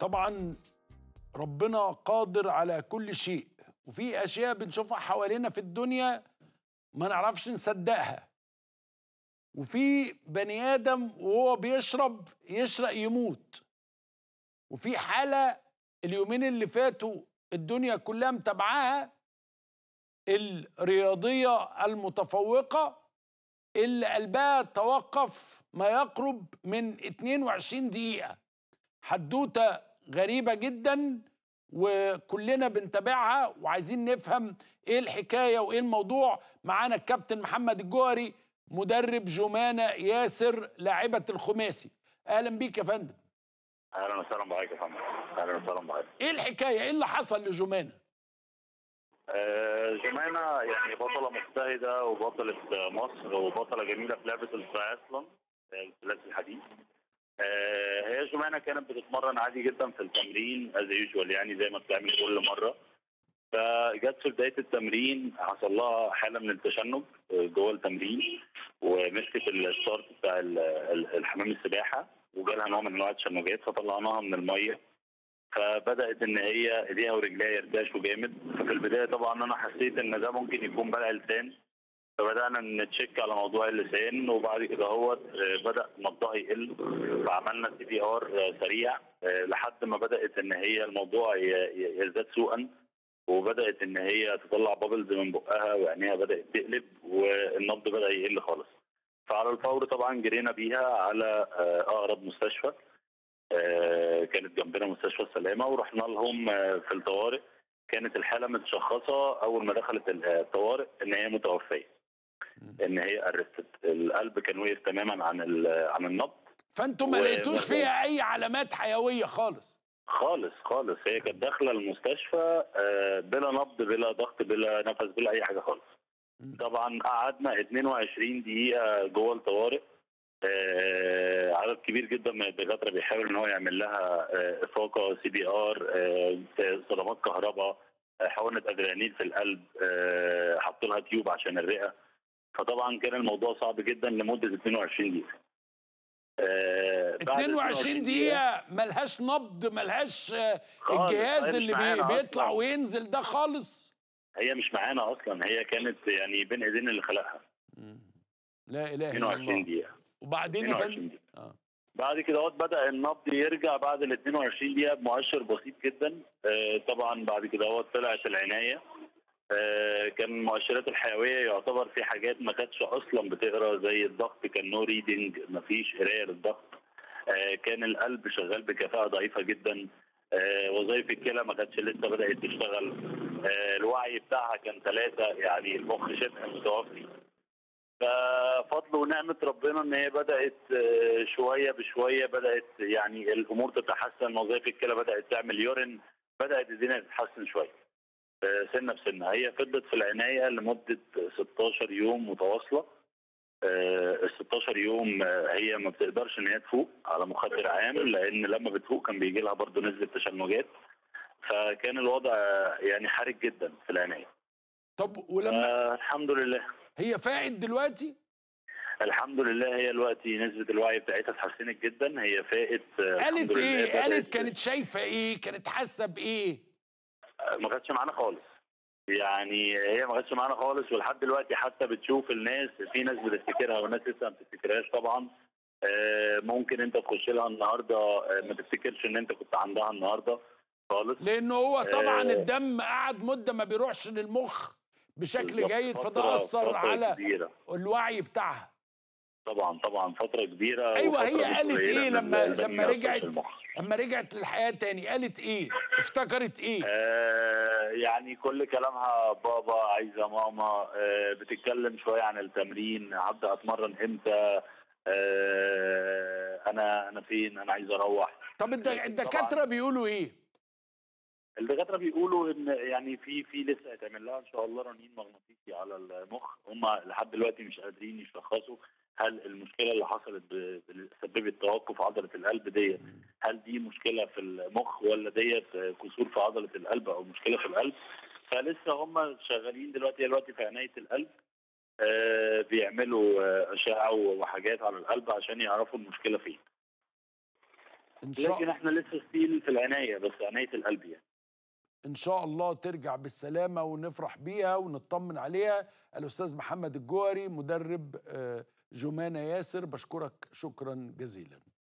طبعا ربنا قادر على كل شيء وفي اشياء بنشوفها حوالينا في الدنيا ما نعرفش نصدقها وفي بني ادم وهو بيشرب يشرق يموت وفي حاله اليومين اللي فاتوا الدنيا كلها متابعاها الرياضيه المتفوقه اللي قلبها توقف ما يقرب من 22 دقيقه حدوته غريبه جدا وكلنا بنتابعها وعايزين نفهم ايه الحكايه وايه الموضوع معانا الكابتن محمد الجوهري مدرب جمانه ياسر لاعبه الخماسي اهلا بيك يا فندم اهلا وسهلا بحضرتك يا فندم اهلا وسهلا بحضرتك ايه الحكايه ايه اللي حصل لجمانه آه، جمانة يعني بطلة مجتهدة وبطلة مصر وبطلة جميلة في لعبة الترايثلون الثلاثي الحديث آه، هي جمانة كانت بتتمرن عادي جدا في التمرين از يوجوال يعني زي ما بتعمل كل مرة فجت في بداية التمرين حصل لها حالة من التشنج آه، جوه التمرين ومسكت الستارت بتاع ال- ال- الحمام السباحة وجالها نوع من انواع التشنجات فطلعناها من المية فبدات ان هي ايديها ورجليها يرتعشوا جامد ففي البدايه طبعا انا حسيت ان ده ممكن يكون بلع لسان فبدانا نتشيك على موضوع اللسان وبعد كده هو بدا نبضها يقل فعملنا سي بي ار سريع آه، لحد ما بدات ان هي الموضوع ي- ي- يزداد سوءا وبدات ان هي تطلع بابلز من بقها وعينيها بدات تقلب والنبض بدا يقل خالص فعلى الفور طبعا جرينا بيها على آه، اقرب مستشفى آه، كانت جنبنا مستشفى السلامه ورحنا لهم آه، في الطوارئ كانت الحاله متشخصه اول ما دخلت الطوارئ ان هي متوفيه ان هي ارستد القلب كان وقف تماما عن ال- عن النبض فانتوا ما و- لقيتوش فيها اي علامات حيويه خالص خالص خالص هي كانت داخله المستشفى آه، بلا نبض بلا ضغط بلا نفس بلا اي حاجه خالص مم. طبعا قعدنا 22 دقيقه جوه الطوارئ آه، عدد كبير جدا من الدكاتره بيحاول ان هو يعمل لها آه، افاقه سي بي ار صدمات كهرباء آه، حقنه ادرينالين في القلب آه، حطوا لها تيوب عشان الرئه فطبعا كان الموضوع صعب جدا لمده 22 دقيقه آه، بعد 22 دقيقه ملهاش نبض ملهاش آه، خالص، الجهاز هي مش اللي بي معانا بيطلع أصلاً. وينزل ده خالص هي مش معانا اصلا هي كانت يعني بين ايدين اللي خلقها لا اله الا 22 الله دقيقه وبعدين يا 22 فندم دقيقه آه. بعد كده وقت بدا النبض يرجع بعد ال 22 دقيقه بمؤشر بسيط جدا آه، طبعا بعد كده وقت طلعت العنايه آه، كان المؤشرات الحيويه يعتبر في حاجات ما كانتش اصلا بتقرا زي الضغط كان نو ريدنج ما فيش قرايه للضغط آه، كان القلب شغال بكفاءه ضعيفه جدا آه، وظائف الكلى ما كانتش لسه بدات تشتغل آه، الوعي بتاعها كان ثلاثه يعني المخ شبه متوفي ففضل ونعمة ربنا ان هي بدأت آه، شوية بشوية بدأت يعني الامور تتحسن وظائف الكلى بدأت تعمل يورين بدأت الدنيا تتحسن شوية آه، سنة بسنة هي فضلت في العناية لمدة 16 يوم متواصلة ال 16 يوم آه، هي ما بتقدرش ان هي تفوق على مخدر عام لان لما بتفوق كان بيجي لها برضه نسبة تشنجات فكان الوضع آه، يعني حرج جدا في العناية طب ولما آه الحمد لله هي فاقد دلوقتي الحمد لله هي دلوقتي نسبة الوعي بتاعتها اتحسنت جدا هي فاقت آه، الحمد قالت لله ايه بدأت- قالت كانت شايفه ايه كانت حاسه بايه آه، ما كانتش معانا خالص يعني هي ما كانتش معانا خالص ولحد دلوقتي حتى بتشوف الناس في ناس بتفتكرها وناس لسه ما بتفتكرهاش طبعا آه، ممكن انت تخش لها النهارده آه، ما تفتكرش ان انت كنت عندها النهارده خالص لان هو طبعا آه. الدم قعد مده ما بيروحش للمخ بشكل بالظبط. جيد فده فترة- اثر فترة على كبيرة. الوعي بتاعها طبعا طبعا فترة كبيرة ايوه هي وفترة قالت قليلة ايه من لما الدم لما ما يوصلش رجعت المخ. لما رجعت للحياه تاني قالت ايه افتكرت ايه آه، يعني كل كلامها بابا عايزه ماما آه، بتتكلم شويه عن التمرين هبدا اتمرن امتى آه، انا انا فين انا عايز اروح طب الد- لكن الدكاتره طبعاً- بيقولوا ايه الدكاتره بيقولوا ان يعني في في لسه هيتعمل لها ان شاء الله رنين مغناطيسي على المخ هم لحد دلوقتي مش قادرين يشخصوا هل المشكله اللي حصلت ب- اللي سببت توقف عضله القلب ديت هل دي مشكله في المخ ولا ديت كسور في عضله القلب او مشكله في القلب فلسه هم شغالين دلوقتي دلوقتي في عنايه القلب آه، بيعملوا آه، اشعه وحاجات على القلب عشان يعرفوا المشكله فين ان شاء لكن احنا لسه ستيل في العنايه بس عنايه القلب يعني ان شاء الله ترجع بالسلامه ونفرح بيها ونطمن عليها الاستاذ محمد الجوهري مدرب آه، جمانه ياسر بشكرك شكرا جزيلا